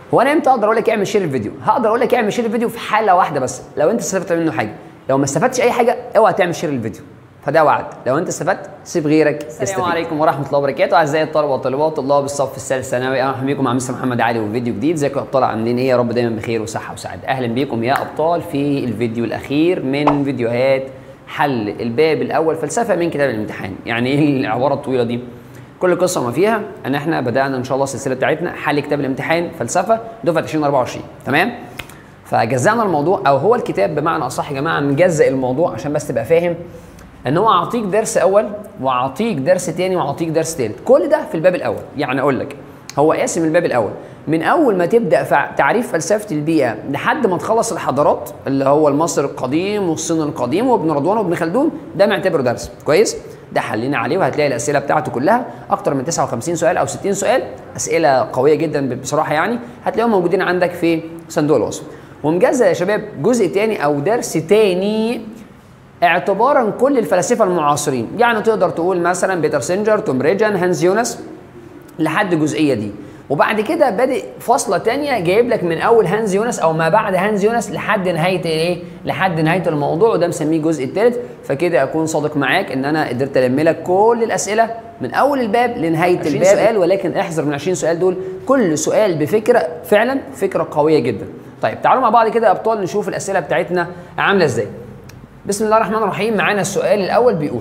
هو انا امتى اقدر اقول لك اعمل شير الفيديو هقدر اقول لك اعمل شير الفيديو في حاله واحده بس لو انت استفدت منه حاجه لو ما استفدتش اي حاجه اوعى تعمل شير الفيديو فده وعد لو انت استفدت سيب غيرك السلام عليكم ورحمه الله وبركاته اعزائي الطلبه والطالبات طلاب الصف الثالث ثانوي اهلا بيكم مع مستر محمد علي وفيديو جديد ازيكم يا ابطال عاملين ايه يا رب دايما بخير وصحه وسعاده اهلا بيكم يا ابطال في الفيديو الاخير من فيديوهات حل الباب الاول فلسفه من كتاب الامتحان يعني ايه العباره الطويله دي كل قصه ما فيها ان احنا بدانا ان شاء الله السلسله بتاعتنا حل كتاب الامتحان فلسفه دفعه 2024 تمام فجزأنا الموضوع او هو الكتاب بمعنى اصح يا جماعه مجزء الموضوع عشان بس تبقى فاهم ان هو اعطيك درس اول واعطيك درس تاني واعطيك درس تالت كل ده في الباب الاول يعني اقول لك هو قاسم الباب الاول من اول ما تبدا في تعريف فلسفه البيئه لحد ما تخلص الحضارات اللي هو المصري القديم والصين القديم وابن رضوان وابن خلدون ده معتبره درس كويس ده حلينا عليه وهتلاقي الاسئله بتاعته كلها اكتر من 59 سؤال او 60 سؤال اسئله قويه جدا بصراحه يعني هتلاقيهم موجودين عندك في صندوق الوصف ومجزء يا شباب جزء تاني او درس تاني اعتبارا كل الفلاسفه المعاصرين يعني تقدر تقول مثلا بيتر سينجر توم ريجن هانز يونس لحد الجزئيه دي وبعد كده بادئ فصله تانية جايب لك من اول هانز يونس او ما بعد هانز يونس لحد نهايه ايه لحد نهايه الموضوع وده مسميه الجزء الثالث فكده اكون صادق معاك ان انا قدرت الم لك كل الاسئله من اول الباب لنهايه الباب سؤال ولكن احذر من 20 سؤال دول كل سؤال بفكره فعلا فكره قويه جدا طيب تعالوا مع بعض كده يا ابطال نشوف الاسئله بتاعتنا عامله ازاي بسم الله الرحمن الرحيم معانا السؤال الاول بيقول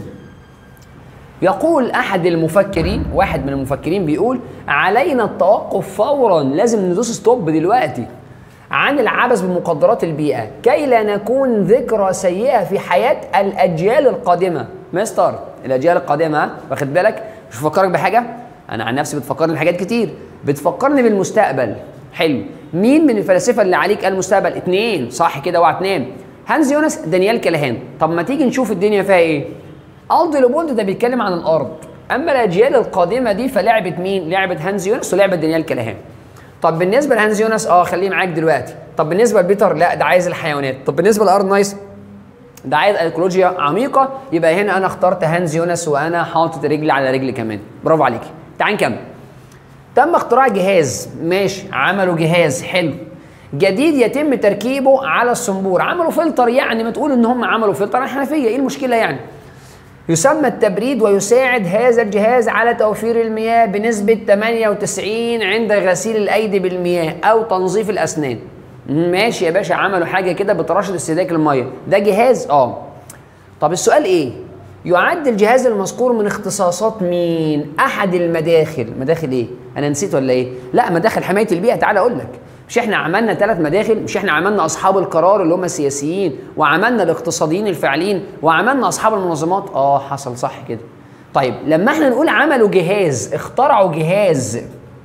يقول احد المفكرين واحد من المفكرين بيقول علينا التوقف فورا لازم ندوس ستوب دلوقتي عن العبث بمقدرات البيئه كي لا نكون ذكرى سيئه في حياه الاجيال القادمه مستر الاجيال القادمه واخد بالك مش بفكرك بحاجه انا عن نفسي بتفكرني بحاجات كتير بتفكرني بالمستقبل حلو مين من الفلاسفه اللي عليك قال المستقبل اتنين صح كده اوعى تنام هانز يونس دانيال كلهان طب ما تيجي نشوف الدنيا فيها ايه الدي لوبولد ده بيتكلم عن الارض اما الاجيال القادمه دي فلعبه مين لعبه هانز يونس ولعبه دانيال كلهان طب بالنسبه لهانز يونس اه خليه معاك دلوقتي طب بالنسبه لبيتر لا ده عايز الحيوانات طب بالنسبه لارض نايس ده عايز ايكولوجيا عميقه يبقى هنا انا اخترت هانز يونس وانا حاطط رجل على رجل كمان برافو عليك تعال نكمل تم اختراع جهاز ماشي عملوا جهاز حلو جديد يتم تركيبه على الصنبور عملوا فلتر يعني ما تقول ان هم عملوا فلتر على الحنفيه ايه المشكله يعني يسمى التبريد ويساعد هذا الجهاز على توفير المياه بنسبة 98 عند غسيل الأيدي بالمياه أو تنظيف الأسنان. ماشي يا باشا عملوا حاجة كده بترشد استهلاك المية، ده جهاز؟ أه. طب السؤال إيه؟ يعد الجهاز المذكور من اختصاصات مين؟ أحد المداخل، مداخل إيه؟ أنا نسيت ولا إيه؟ لا مداخل حماية البيئة تعالى أقول لك. مش احنا عملنا ثلاث مداخل مش احنا عملنا اصحاب القرار اللي هم السياسيين وعملنا الاقتصاديين الفاعلين وعملنا اصحاب المنظمات اه حصل صح كده طيب لما احنا نقول عملوا جهاز اخترعوا جهاز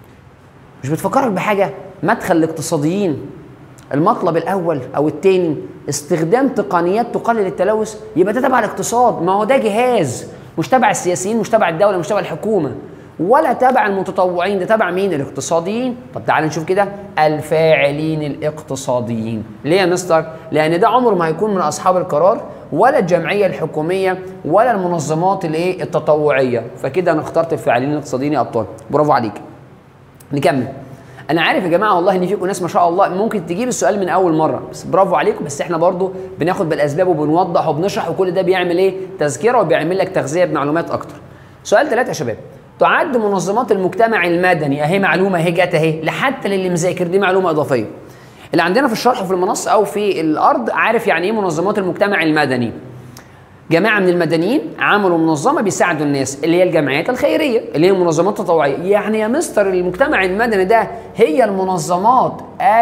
مش بتفكرك بحاجه مدخل الاقتصاديين المطلب الاول او الثاني استخدام تقنيات تقلل التلوث يبقى ده تبع الاقتصاد ما هو ده جهاز مش تبع السياسيين مش تبع الدوله مش تبع الحكومه ولا تبع المتطوعين ده تبع مين الاقتصاديين طب تعال نشوف كده الفاعلين الاقتصاديين ليه يا مستر لان ده عمره ما هيكون من اصحاب القرار ولا الجمعيه الحكوميه ولا المنظمات الايه التطوعيه فكده انا اخترت الفاعلين الاقتصاديين يا ابطال برافو عليك نكمل انا عارف يا جماعه والله ان فيكم ناس ما شاء الله ممكن تجيب السؤال من اول مره بس برافو عليكم بس احنا برضو بناخد بالاسباب وبنوضح وبنشرح وكل ده بيعمل ايه تذكره وبيعمل لك تغذيه بمعلومات اكتر سؤال ثلاثة يا شباب تعد منظمات المجتمع المدني اهي معلومه اهي جت اهي لحتى للي مذاكر دي معلومه اضافيه اللي عندنا في الشرح وفي المنصه او في الارض عارف يعني ايه منظمات المجتمع المدني جماعه من المدنيين عملوا منظمه بيساعدوا الناس اللي هي الجمعيات الخيريه اللي هي المنظمات التطوعيه يعني يا مستر المجتمع المدني ده هي المنظمات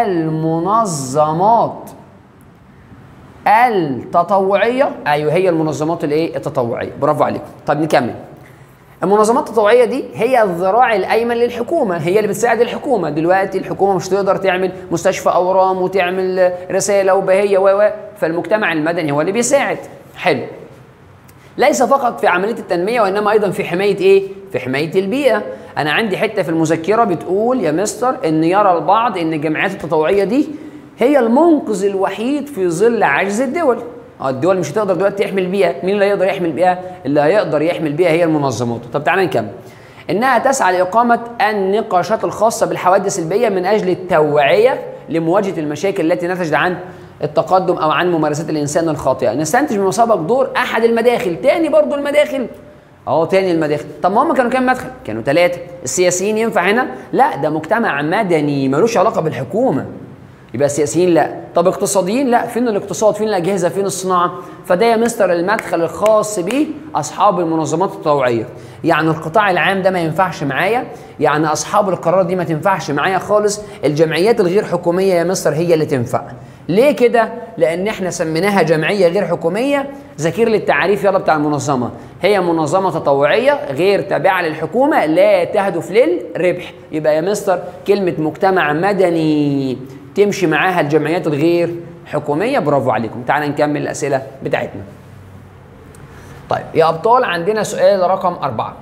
المنظمات التطوعيه ايوه هي المنظمات الايه التطوعيه برافو عليكم طب نكمل المنظمات التطوعيه دي هي الذراع الايمن للحكومه هي اللي بتساعد الحكومه دلوقتي الحكومه مش تقدر تعمل مستشفى اورام وتعمل رساله وبهيه و فالمجتمع المدني هو اللي بيساعد حلو ليس فقط في عمليه التنميه وانما ايضا في حمايه ايه في حمايه البيئه انا عندي حته في المذكره بتقول يا مستر ان يرى البعض ان الجمعيات التطوعيه دي هي المنقذ الوحيد في ظل عجز الدول اه الدول مش هتقدر دلوقتي تحمي البيئه مين اللي هيقدر يحمي البيئه اللي هيقدر يحمي البيئه هي المنظمات طب تعالى نكمل انها تسعى لاقامه النقاشات الخاصه بالحوادث البيئيه من اجل التوعيه لمواجهه المشاكل التي نتجت عن التقدم او عن ممارسات الانسان الخاطئه نستنتج من مسابق دور احد المداخل تاني برضو المداخل اهو تاني المداخل طب ما هم كانوا كام مدخل كانوا ثلاثه السياسيين ينفع هنا لا ده مجتمع مدني ملوش علاقه بالحكومه يبقى السياسيين لا طب اقتصاديين لا فين الاقتصاد فين الاجهزه فين الصناعه فده يا مستر المدخل الخاص به اصحاب المنظمات التطوعيه يعني القطاع العام ده ما ينفعش معايا يعني اصحاب القرار دي ما تنفعش معايا خالص الجمعيات الغير حكوميه يا مستر هي اللي تنفع ليه كده لان احنا سميناها جمعيه غير حكوميه ذكير للتعريف يلا بتاع المنظمه هي منظمه تطوعيه غير تابعه للحكومه لا تهدف للربح يبقى يا مستر كلمه مجتمع مدني تمشي معاها الجمعيات الغير حكوميه برافو عليكم تعال نكمل الاسئله بتاعتنا طيب يا ابطال عندنا سؤال رقم أربعة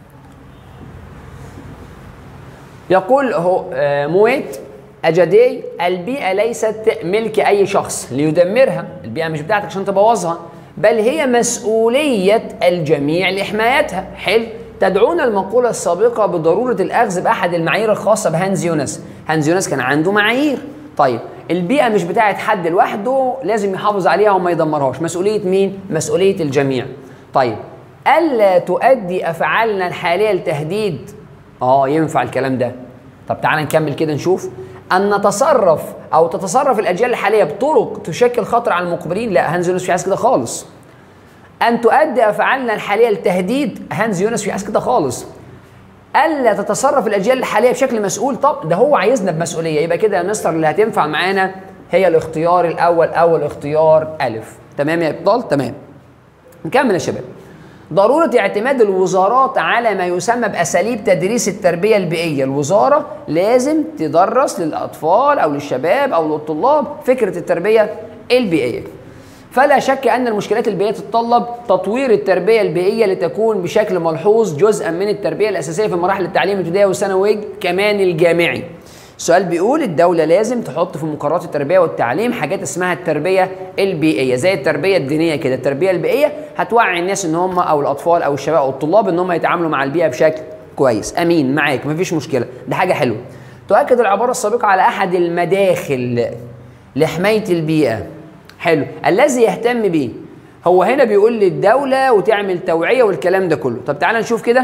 يقول هو آه، مويت أجدي البيئة ليست ملك أي شخص ليدمرها البيئة مش بتاعتك عشان تبوظها بل هي مسؤولية الجميع لحمايتها حلو تدعون المقولة السابقة بضرورة الأخذ بأحد المعايير الخاصة بهانز يونس هانز يونس كان عنده معايير طيب البيئة مش بتاعت حد لوحده لازم يحافظ عليها وما يدمرهاش مسؤولية مين؟ مسؤولية الجميع طيب ألا تؤدي أفعالنا الحالية لتهديد آه ينفع الكلام ده طب تعالى نكمل كده نشوف أن نتصرف أو تتصرف الأجيال الحالية بطرق تشكل خطر على المقبلين لا هانز يونس في عايز كده خالص أن تؤدي أفعالنا الحالية لتهديد هانز يونس في عايز كده خالص الا تتصرف الاجيال الحاليه بشكل مسؤول طب ده هو عايزنا بمسؤوليه يبقى كده يا مستر اللي هتنفع معانا هي الاختيار الاول او الاختيار الف تمام يا ابطال تمام نكمل يا شباب ضرورة اعتماد الوزارات على ما يسمى بأساليب تدريس التربية البيئية الوزارة لازم تدرس للأطفال أو للشباب أو للطلاب فكرة التربية البيئية فلا شك أن المشكلات البيئية تتطلب تطوير التربية البيئية لتكون بشكل ملحوظ جزءا من التربية الأساسية في مراحل التعليم الابتدائي والثانوي كمان الجامعي. السؤال بيقول الدولة لازم تحط في مقررات التربية والتعليم حاجات اسمها التربية البيئية زي التربية الدينية كده، التربية البيئية هتوعي الناس ان هم او الاطفال او الشباب او الطلاب ان هم يتعاملوا مع البيئة بشكل كويس، امين معاك مفيش مشكلة، ده حاجة حلوة. تؤكد العبارة السابقة على احد المداخل لحماية البيئة حلو الذي يهتم بيه هو هنا بيقول لي الدولة وتعمل توعية والكلام ده كله طب تعالى نشوف كده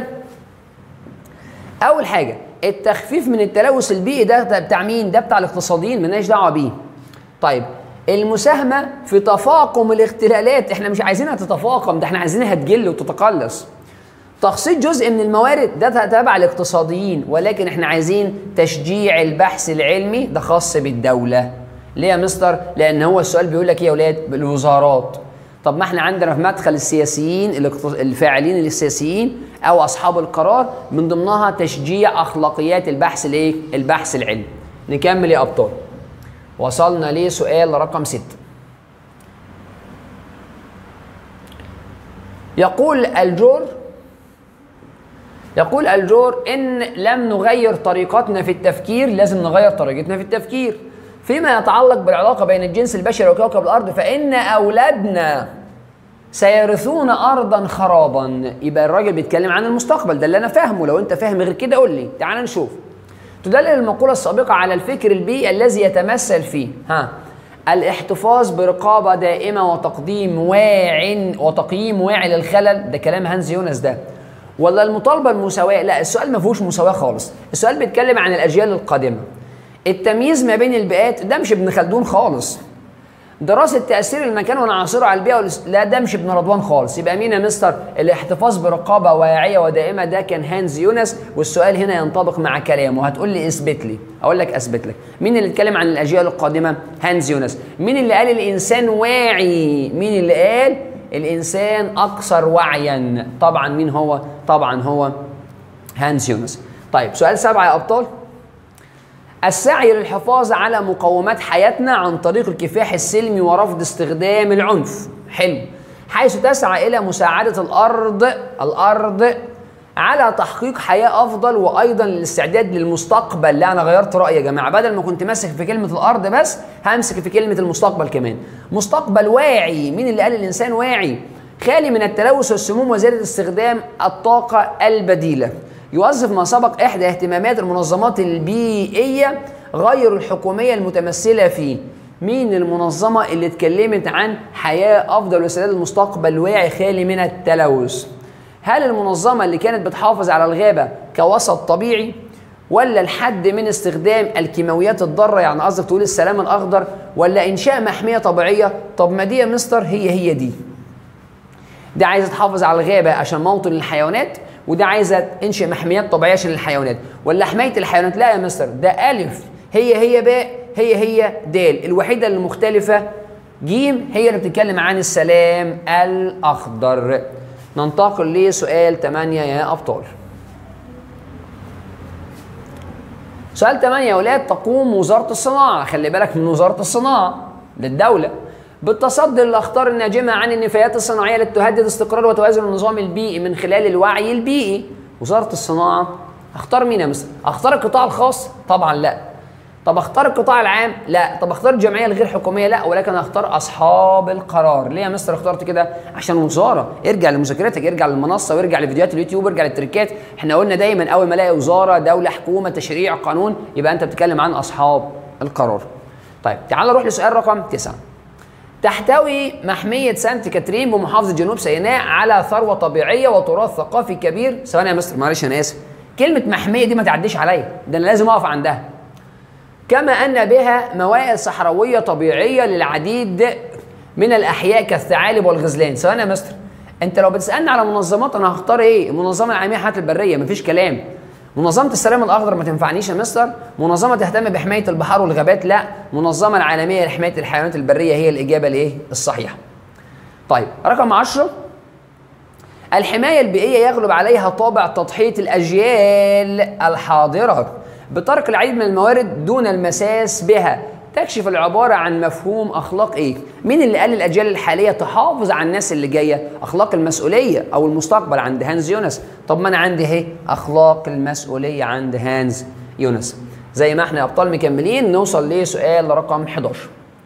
أول حاجة التخفيف من التلوث البيئي ده بتاع مين؟ ده بتاع الاقتصاديين مالناش دعوة بيه طيب المساهمة في تفاقم الاختلالات احنا مش عايزينها تتفاقم ده احنا عايزينها تجل وتتقلص تخصيص جزء من الموارد ده تبع الاقتصاديين ولكن احنا عايزين تشجيع البحث العلمي ده خاص بالدولة ليه يا مستر؟ لأن هو السؤال بيقول لك إيه يا ولاد؟ بالوزارات. طب ما احنا عندنا في مدخل السياسيين الفاعلين السياسيين أو أصحاب القرار من ضمنها تشجيع أخلاقيات البحث الإيه؟ البحث العلمي. نكمل يا أبطال. وصلنا لسؤال رقم ستة. يقول الجور يقول الجور إن لم نغير طريقتنا في التفكير لازم نغير طريقتنا في التفكير. فيما يتعلق بالعلاقه بين الجنس البشري وكوكب الارض فان اولادنا سيرثون ارضا خرابا يبقى الراجل بيتكلم عن المستقبل ده اللي انا فاهمه لو انت فاهم غير كده قول لي تعال نشوف تدلل المقوله السابقه على الفكر البيئي الذي يتمثل فيه ها الاحتفاظ برقابه دائمه وتقديم واع وتقييم واعي للخلل ده كلام هانز يونس ده ولا المطالبه المساواه لا السؤال ما فيهوش مساواه خالص السؤال بيتكلم عن الاجيال القادمه التمييز ما بين البيئات ده مش ابن خلدون خالص دراسة تأثير المكان وعناصره على البيئة والس... لا ده مش ابن رضوان خالص يبقى مين يا مستر الاحتفاظ برقابة واعية ودائمة ده كان هانز يونس والسؤال هنا ينطبق مع كلامه هتقول لي اثبت لي اقول لك اثبت لك مين اللي اتكلم عن الاجيال القادمة هانز يونس مين اللي قال الانسان واعي مين اللي قال الانسان اكثر وعيا طبعا مين هو طبعا هو هانز يونس طيب سؤال سبعة يا ابطال السعي للحفاظ على مقومات حياتنا عن طريق الكفاح السلمي ورفض استخدام العنف حلو حيث تسعى الى مساعده الارض الارض على تحقيق حياه افضل وايضا الاستعداد للمستقبل لا انا غيرت رايي يا جماعه بدل ما كنت ماسك في كلمه الارض بس همسك في كلمه المستقبل كمان مستقبل واعي مين اللي قال الانسان واعي خالي من التلوث والسموم وزياده استخدام الطاقه البديله يوظف ما سبق احدى اهتمامات المنظمات البيئيه غير الحكوميه المتمثله في مين المنظمه اللي اتكلمت عن حياه افضل وسداد المستقبل واعي خالي من التلوث هل المنظمه اللي كانت بتحافظ على الغابه كوسط طبيعي ولا الحد من استخدام الكيماويات الضاره يعني قصدك تقول السلام الاخضر ولا انشاء محميه طبيعيه طب ما دي يا مستر هي هي دي دي عايزه تحافظ على الغابه عشان موطن للحيوانات وده عايزه انشئ محميات طبيعيه عشان الحيوانات ولا حمايه الحيوانات لا يا مستر ده الف هي هي باء هي هي د الوحيده اللي مختلفه جيم هي اللي بتتكلم عن السلام الاخضر ننتقل لسؤال 8 يا ابطال سؤال 8 يا اولاد تقوم وزاره الصناعه خلي بالك من وزاره الصناعه للدوله بالتصدي للاخطار الناجمه عن النفايات الصناعيه التي تهدد استقرار وتوازن النظام البيئي من خلال الوعي البيئي وزاره الصناعه اختار مين يا مستر اختار القطاع الخاص طبعا لا طب اختار القطاع العام لا طب اختار الجمعيه الغير حكوميه لا ولكن اختار اصحاب القرار ليه يا مستر اخترت كده عشان وزاره ارجع لمذاكرتك ارجع للمنصه وارجع لفيديوهات اليوتيوب ارجع للتريكات احنا قلنا دايما اول ما الاقي وزاره دوله حكومه تشريع قانون يبقى انت بتتكلم عن اصحاب القرار طيب تعال نروح لسؤال رقم تسعة تحتوي محمية سانت كاترين بمحافظة جنوب سيناء على ثروة طبيعية وتراث ثقافي كبير ثواني يا مستر معلش أنا آسف كلمة محمية دي ما تعديش عليا ده أنا لازم أقف عندها كما أن بها موائل صحراوية طبيعية للعديد من الأحياء كالثعالب والغزلان ثواني يا مستر أنت لو بتسألني على منظمات أنا هختار إيه؟ المنظمة العالمية للحياة البرية مفيش كلام منظمة السلام الأخضر ما تنفعنيش يا مستر منظمة تهتم بحماية البحار والغابات لا منظمة العالمية لحماية الحيوانات البرية هي الإجابة الإيه؟ الصحيحة طيب رقم 10 الحماية البيئية يغلب عليها طابع تضحية الأجيال الحاضرة بترك العديد من الموارد دون المساس بها تكشف العبارة عن مفهوم أخلاق إيه؟ مين اللي قال الأجيال الحالية تحافظ على الناس اللي جاية؟ أخلاق المسؤولية أو المستقبل عند هانز يونس طب ما أنا عندي أهي أخلاق المسؤولية عند هانز يونس زي ما احنا أبطال مكملين نوصل لسؤال رقم 11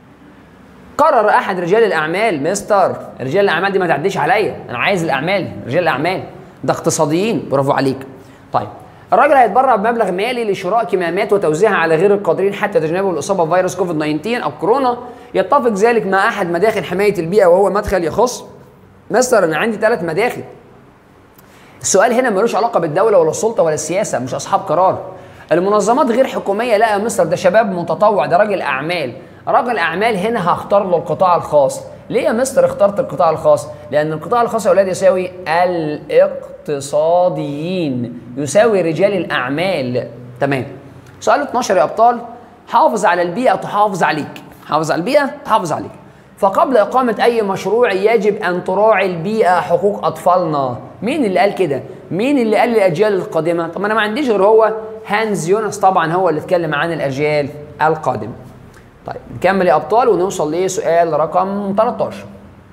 قرر أحد رجال الأعمال مستر رجال الأعمال دي ما تعديش عليا أنا عايز الأعمال رجال الأعمال ده اقتصاديين برافو عليك طيب الراجل هيتبرع بمبلغ مالي لشراء كمامات وتوزيعها على غير القادرين حتى تجنبوا الاصابه بفيروس كوفيد 19 او كورونا يتفق ذلك مع احد مداخل حمايه البيئه وهو مدخل يخص مستر انا عندي ثلاث مداخل السؤال هنا ملوش علاقه بالدوله ولا السلطه ولا السياسه مش اصحاب قرار المنظمات غير حكوميه لا يا مستر ده شباب متطوع ده راجل اعمال راجل اعمال هنا هختار له القطاع الخاص ليه يا مستر اخترت القطاع الخاص لان القطاع الخاص يا اولاد يساوي الاقتصاديين يساوي رجال الاعمال تمام سؤال 12 يا ابطال حافظ على البيئه تحافظ عليك حافظ على البيئه تحافظ عليك فقبل إقامة أي مشروع يجب أن تراعي البيئة حقوق أطفالنا مين اللي قال كده؟ مين اللي قال للأجيال القادمة؟ طب أنا ما عنديش غير هو هانز يونس طبعا هو اللي اتكلم عن الأجيال القادمة طيب نكمل يا أبطال ونوصل لسؤال رقم 13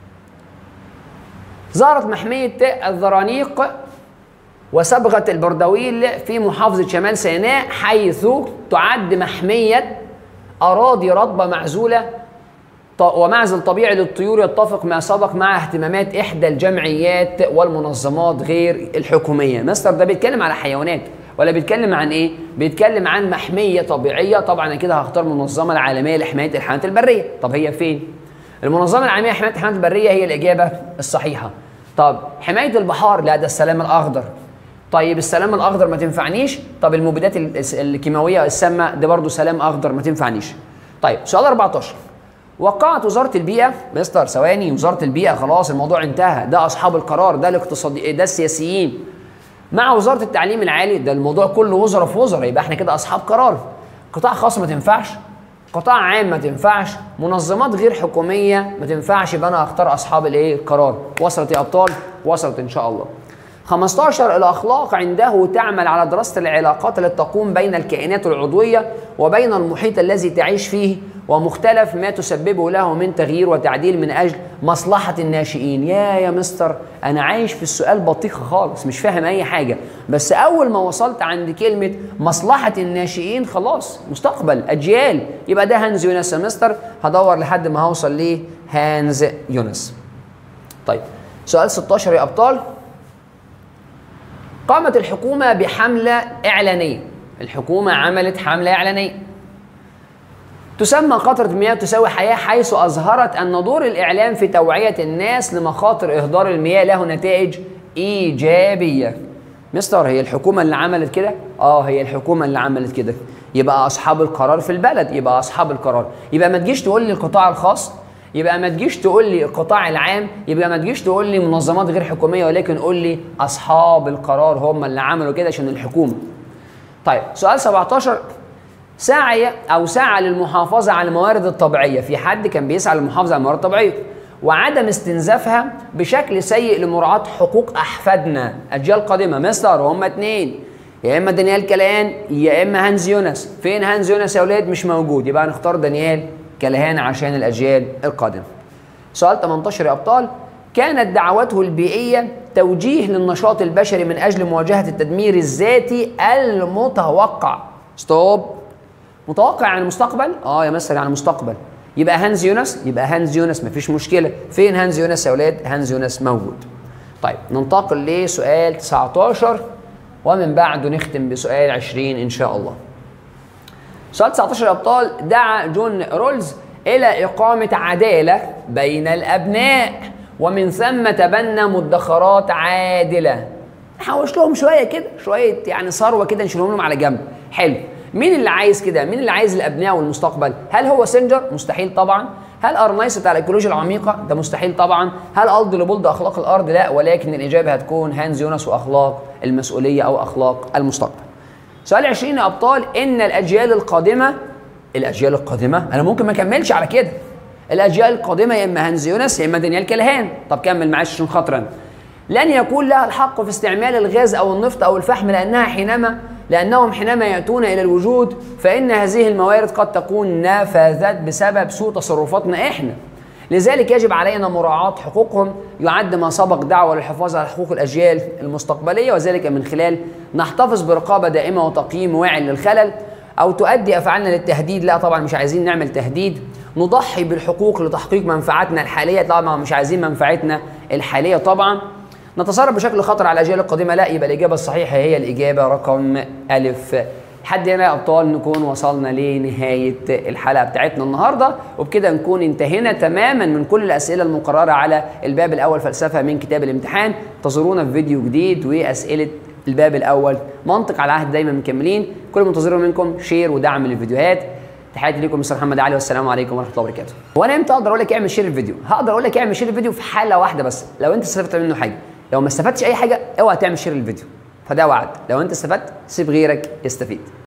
ظهرت محمية الذرانيق وصبغة البردويل في محافظة شمال سيناء حيث تعد محمية أراضي رطبة معزولة ومعزل طبيعي للطيور يتفق ما سبق مع اهتمامات إحدى الجمعيات والمنظمات غير الحكومية مستر ده بيتكلم على حيوانات ولا بيتكلم عن ايه؟ بيتكلم عن محمية طبيعية طبعا أنا كده هختار المنظمة العالمية لحماية الحيوانات البرية طب هي فين؟ المنظمة العالمية لحماية الحيوانات البرية هي الإجابة الصحيحة طب حماية البحار لا ده السلام الأخضر طيب السلام الأخضر ما تنفعنيش طب المبيدات الكيماوية السامة ده برضو سلام أخضر ما تنفعنيش طيب سؤال 14 وقعت وزارة البيئة مستر ثواني وزارة البيئة خلاص الموضوع انتهى ده أصحاب القرار ده الاقتصادي ده السياسيين مع وزارة التعليم العالي ده الموضوع كله وزراء في وزراء يبقى احنا كده أصحاب قرار قطاع خاص ما تنفعش قطاع عام ما تنفعش منظمات غير حكومية ما تنفعش يبقى أنا هختار أصحاب الإيه القرار وصلت يا أبطال وصلت إن شاء الله 15 الأخلاق عنده تعمل على دراسة العلاقات التي تقوم بين الكائنات العضوية وبين المحيط الذي تعيش فيه ومختلف ما تسببه له من تغيير وتعديل من أجل مصلحة الناشئين يا يا مستر أنا عايش في السؤال بطيخ خالص مش فاهم أي حاجة بس أول ما وصلت عند كلمة مصلحة الناشئين خلاص مستقبل أجيال يبقى ده هانز يونس يا مستر هدور لحد ما هوصل ليه هانز يونس طيب سؤال 16 يا أبطال قامت الحكومه بحمله اعلانيه الحكومه عملت حمله اعلانيه تسمى قطرة مياه تساوي حياة حيث أظهرت أن دور الإعلام في توعية الناس لمخاطر إهدار المياه له نتائج إيجابية مستر هي الحكومة اللي عملت كده؟ آه هي الحكومة اللي عملت كده يبقى أصحاب القرار في البلد يبقى أصحاب القرار يبقى ما تجيش تقول لي القطاع الخاص يبقى ما تجيش تقول لي القطاع العام يبقى ما تجيش تقول لي منظمات غير حكومية ولكن قول لي أصحاب القرار هم اللي عملوا كده عشان الحكومة طيب سؤال 17 سعي او سعى للمحافظه على الموارد الطبيعيه في حد كان بيسعى للمحافظه على الموارد الطبيعيه وعدم استنزافها بشكل سيء لمراعاه حقوق احفادنا اجيال قادمه مستر هم اتنين يا اما دانيال كلهان يا اما هانز يونس فين هانز يونس يا اولاد مش موجود يبقى هنختار دانيال كلهان عشان الاجيال القادمه سؤال 18 يا ابطال كانت دعوته البيئيه توجيه للنشاط البشري من اجل مواجهه التدمير الذاتي المتوقع ستوب متوقع عن المستقبل اه يا مستر عن المستقبل يبقى هانز يونس يبقى هانز يونس مفيش مشكله فين هانز يونس يا اولاد هانز يونس موجود طيب ننتقل لسؤال 19 ومن بعده نختم بسؤال 20 ان شاء الله سؤال 19 يا ابطال دعا جون رولز الى اقامه عداله بين الابناء ومن ثم تبنى مدخرات عادله نحوش لهم شويه كده شويه يعني ثروه كده نشيلهم لهم على جنب حلو مين اللي عايز كده؟ مين اللي عايز الابناء والمستقبل؟ هل هو سنجر؟ مستحيل طبعا. هل ارنايس بتاع الايكولوجيا العميقه؟ ده مستحيل طبعا. هل الد لبولد اخلاق الارض؟ لا ولكن الاجابه هتكون هانز يونس واخلاق المسؤوليه او اخلاق المستقبل. سؤال 20 يا ابطال ان الاجيال القادمه الاجيال القادمه انا ممكن ما اكملش على كده. الاجيال القادمه يا اما هانز يونس يا اما دانيال كلهان. طب كمل معلش عشان خاطرا. لن يكون لها الحق في استعمال الغاز او النفط او الفحم لانها حينما لأنهم حينما يأتون إلى الوجود فإن هذه الموارد قد تكون نفذت بسبب سوء تصرفاتنا إحنا لذلك يجب علينا مراعاة حقوقهم يعد ما سبق دعوة للحفاظ على حقوق الأجيال المستقبلية وذلك من خلال نحتفظ برقابة دائمة وتقييم واعي للخلل أو تؤدي أفعالنا للتهديد لا طبعا مش عايزين نعمل تهديد نضحي بالحقوق لتحقيق منفعتنا الحالية طبعا مش عايزين منفعتنا الحالية طبعا نتصرف بشكل خطر على الاجيال القادمه لا يبقى الاجابه الصحيحه هي الاجابه رقم الف لحد هنا يا ابطال نكون وصلنا لنهايه الحلقه بتاعتنا النهارده وبكده نكون انتهينا تماما من كل الاسئله المقرره على الباب الاول فلسفه من كتاب الامتحان انتظرونا في فيديو جديد واسئله الباب الاول منطق على عهد دايما مكملين كل منتظره منكم شير ودعم للفيديوهات تحياتي لكم مستر محمد علي والسلام عليكم ورحمه الله وبركاته وانا امتى اقدر اقول لك اعمل شير الفيديو هقدر اقول لك اعمل شير الفيديو في حاله واحده بس لو انت استفدت منه حاجه لو ما استفدتش اي حاجه اوعى تعمل شير للفيديو فده وعد لو انت استفدت سيب غيرك يستفيد